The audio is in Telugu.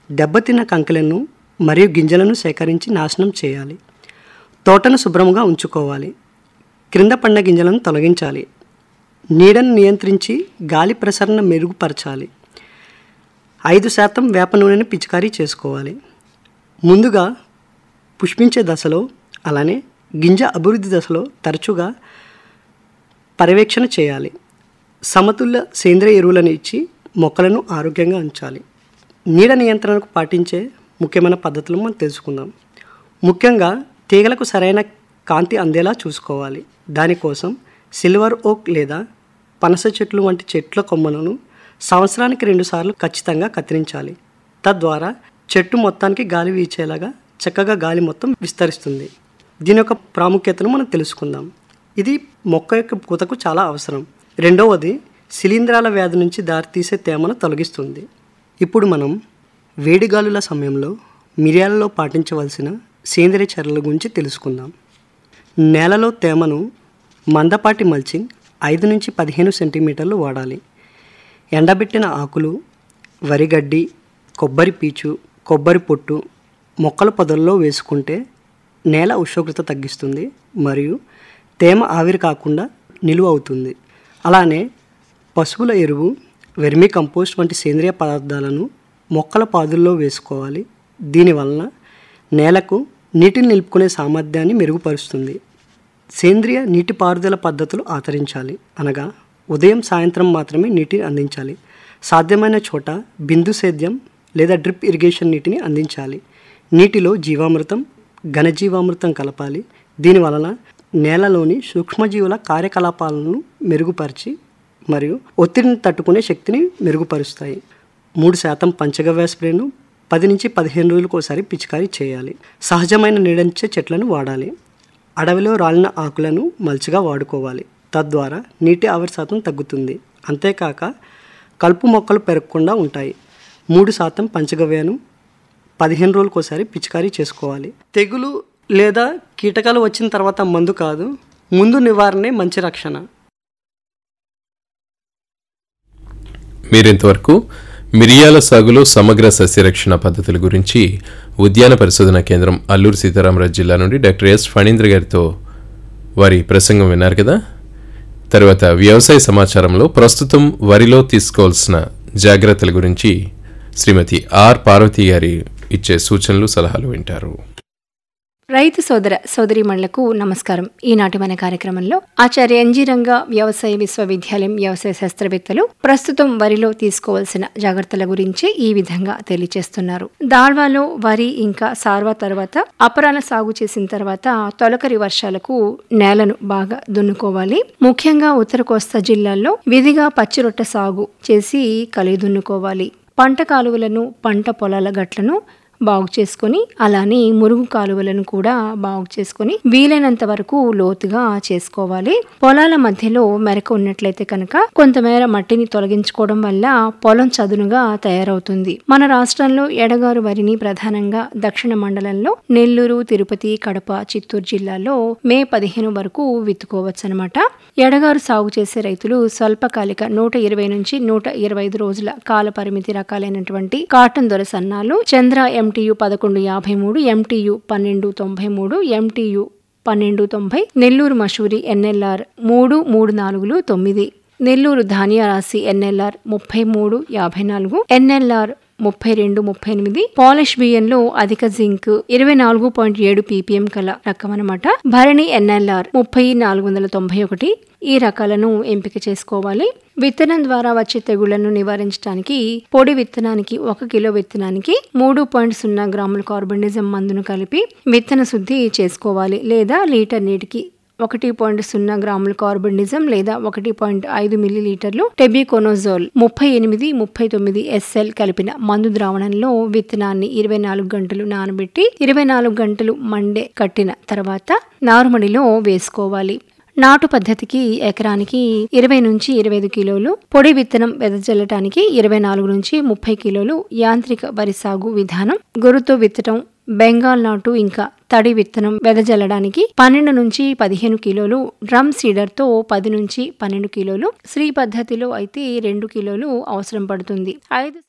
దెబ్బతిన్న కంకెలను మరియు గింజలను సేకరించి నాశనం చేయాలి తోటను శుభ్రంగా ఉంచుకోవాలి క్రింద పడిన గింజలను తొలగించాలి నీడను నియంత్రించి గాలి ప్రసరణ మెరుగుపరచాలి ఐదు శాతం వేప నూనెను పిచికారీ చేసుకోవాలి ముందుగా పుష్పించే దశలో అలానే గింజ అభివృద్ధి దశలో తరచుగా పర్యవేక్షణ చేయాలి సమతుల్య సేంద్రియ ఎరువులను ఇచ్చి మొక్కలను ఆరోగ్యంగా ఉంచాలి నీడ నియంత్రణకు పాటించే ముఖ్యమైన పద్ధతులు మనం తెలుసుకుందాం ముఖ్యంగా తీగలకు సరైన కాంతి అందేలా చూసుకోవాలి దానికోసం సిల్వర్ ఓక్ లేదా పనస చెట్లు వంటి చెట్ల కొమ్మలను సంవత్సరానికి రెండుసార్లు ఖచ్చితంగా కత్తిరించాలి తద్వారా చెట్టు మొత్తానికి గాలి వీచేలాగా చక్కగా గాలి మొత్తం విస్తరిస్తుంది దీని యొక్క ప్రాముఖ్యతను మనం తెలుసుకుందాం ఇది మొక్క యొక్క పూతకు చాలా అవసరం రెండవది శిలీంధ్రాల వ్యాధి నుంచి దారితీసే తేమను తొలగిస్తుంది ఇప్పుడు మనం వేడిగాలుల సమయంలో మిరియాలలో పాటించవలసిన సేంద్రియ చర్యల గురించి తెలుసుకుందాం నేలలో తేమను మందపాటి మల్చింగ్ ఐదు నుంచి పదిహేను సెంటీమీటర్లు వాడాలి ఎండబెట్టిన ఆకులు వరిగడ్డి కొబ్బరి పీచు కొబ్బరి పొట్టు మొక్కల పొదల్లో వేసుకుంటే నేల ఉష్ణోగ్రత తగ్గిస్తుంది మరియు తేమ ఆవిరి కాకుండా నిలువ అవుతుంది అలానే పశువుల ఎరువు వెర్మి కంపోస్ట్ వంటి సేంద్రియ పదార్థాలను మొక్కల పాదుల్లో వేసుకోవాలి దీనివలన నేలకు నీటిని నిలుపుకునే సామర్థ్యాన్ని మెరుగుపరుస్తుంది సేంద్రియ నీటిపారుదల పద్ధతులు ఆచరించాలి అనగా ఉదయం సాయంత్రం మాత్రమే నీటిని అందించాలి సాధ్యమైన చోట బిందు సేద్యం లేదా డ్రిప్ ఇరిగేషన్ నీటిని అందించాలి నీటిలో జీవామృతం ఘనజీవామృతం కలపాలి దీనివలన నేలలోని సూక్ష్మజీవుల కార్యకలాపాలను మెరుగుపరిచి మరియు ఒత్తిడిని తట్టుకునే శక్తిని మెరుగుపరుస్తాయి మూడు శాతం పంచగవ్య స్ప్రేను పది నుంచి పదిహేను రోజులకు ఒకసారి పిచికారీ చేయాలి సహజమైన నీడంచే చెట్లను వాడాలి అడవిలో రాలిన ఆకులను మల్చిగా వాడుకోవాలి తద్వారా నీటి ఆవిరి శాతం తగ్గుతుంది అంతేకాక కలుపు మొక్కలు పెరగకుండా ఉంటాయి మూడు శాతం పంచగవ్యను పదిహేను రోజులకు ఒకసారి పిచికారీ చేసుకోవాలి తెగులు లేదా కీటకాలు వచ్చిన తర్వాత మందు కాదు ముందు నివారణే మంచి రక్షణ మీరింతవరకు మిరియాల సాగులో సమగ్ర సస్యరక్షణ పద్ధతుల గురించి ఉద్యాన పరిశోధన కేంద్రం అల్లూరు సీతారామరాజు జిల్లా నుండి డాక్టర్ ఎస్ ఫణీంద్ర గారితో వారి ప్రసంగం విన్నారు కదా తర్వాత వ్యవసాయ సమాచారంలో ప్రస్తుతం వరిలో తీసుకోవాల్సిన జాగ్రత్తల గురించి శ్రీమతి ఆర్ పార్వతి గారి ఇచ్చే సూచనలు సలహాలు వింటారు రైతు సోదర సోదరీమణులకు నమస్కారం ఈనాటి మన కార్యక్రమంలో ఆచార్య ఎన్జీ రంగా వ్యవసాయ విశ్వవిద్యాలయం వ్యవసాయ శాస్త్రవేత్తలు ప్రస్తుతం వరిలో తీసుకోవాల్సిన జాగ్రత్తల గురించి ఈ విధంగా తెలియజేస్తున్నారు దాళ్వాలో వరి ఇంకా సార్వా తర్వాత అపరాల సాగు చేసిన తర్వాత తొలకరి వర్షాలకు నేలను బాగా దున్నుకోవాలి ముఖ్యంగా ఉత్తర కోస్తా జిల్లాల్లో విధిగా పచ్చిరొట్ట సాగు చేసి కలిగి దున్నుకోవాలి పంట కాలువలను పంట పొలాల గట్లను బాగు చేసుకొని అలానే మురుగు కాలువలను కూడా బాగు చేసుకొని వీలైనంత వరకు లోతుగా చేసుకోవాలి పొలాల మధ్యలో మెరక ఉన్నట్లయితే కనుక కొంతమేర మట్టిని తొలగించుకోవడం వల్ల పొలం చదునుగా తయారవుతుంది మన రాష్ట్రంలో ఎడగారు వరిని ప్రధానంగా దక్షిణ మండలంలో నెల్లూరు తిరుపతి కడప చిత్తూరు జిల్లాలో మే పదిహేను వరకు విత్తుకోవచ్చు అనమాట ఎడగారు సాగు చేసే రైతులు స్వల్పకాలిక నూట ఇరవై నుంచి నూట ఇరవై ఐదు రోజుల కాల పరిమితి రకాలైనటువంటి కాటన్ దొర సన్నాలు చంద్ర ఎంటీయు పదకొండు యాభై మూడు ఎంటీయు పన్నెండు తొంభై మూడు ఎంటీయు పన్నెండు తొంభై నెల్లూరు మషూరి ఎన్ఎల్ఆర్ మూడు మూడు నాలుగులు తొమ్మిది నెల్లూరు ధాన్య రాశి ఎన్ఎల్ఆర్ ముప్పై మూడు యాభై నాలుగు ఎన్ఎల్ఆర్ ముప్పై రెండు ముప్పై ఎనిమిది పాలిష్ బియ్యంలో అధిక జింక్ ఇరవై నాలుగు పాయింట్ ఏడు పీపీఎం కల రకం అనమాట భరణి ఎన్ఎల్ఆర్ ముప్పై నాలుగు వందల తొంభై ఒకటి ఈ రకాలను ఎంపిక చేసుకోవాలి విత్తనం ద్వారా వచ్చే తెగుళ్లను నివారించడానికి పొడి విత్తనానికి ఒక కిలో విత్తనానికి మూడు పాయింట్ సున్నా గ్రాముల కార్బనిజం మందును కలిపి విత్తన శుద్ధి చేసుకోవాలి లేదా లీటర్ నీటికి ఒకటి పాయింట్ సున్నా గ్రాముల కార్బనిజం లేదా ఒకటి పాయింట్ ఐదు మిల్లీలీటర్లు టెబికోనోజోల్ ముప్పై ఎనిమిది ముప్పై తొమ్మిది ఎస్ఎల్ కలిపిన మందు ద్రావణంలో విత్తనాన్ని ఇరవై నాలుగు గంటలు నానబెట్టి ఇరవై నాలుగు గంటలు మండే కట్టిన తర్వాత నారుమడిలో వేసుకోవాలి నాటు పద్ధతికి ఎకరానికి ఇరవై నుంచి ఇరవై ఐదు కిలోలు పొడి విత్తనం వెదజల్లటానికి ఇరవై నాలుగు నుంచి ముప్పై కిలోలు యాంత్రిక వరి సాగు విధానం గురుతో విత్తడం బెంగాల్ నాటు ఇంకా తడి విత్తనం వెదజల్లడానికి పన్నెండు నుంచి పదిహేను కిలోలు డ్రమ్ సీడర్తో పది నుంచి పన్నెండు కిలోలు శ్రీ పద్ధతిలో అయితే రెండు కిలోలు అవసరం పడుతుంది ఐదు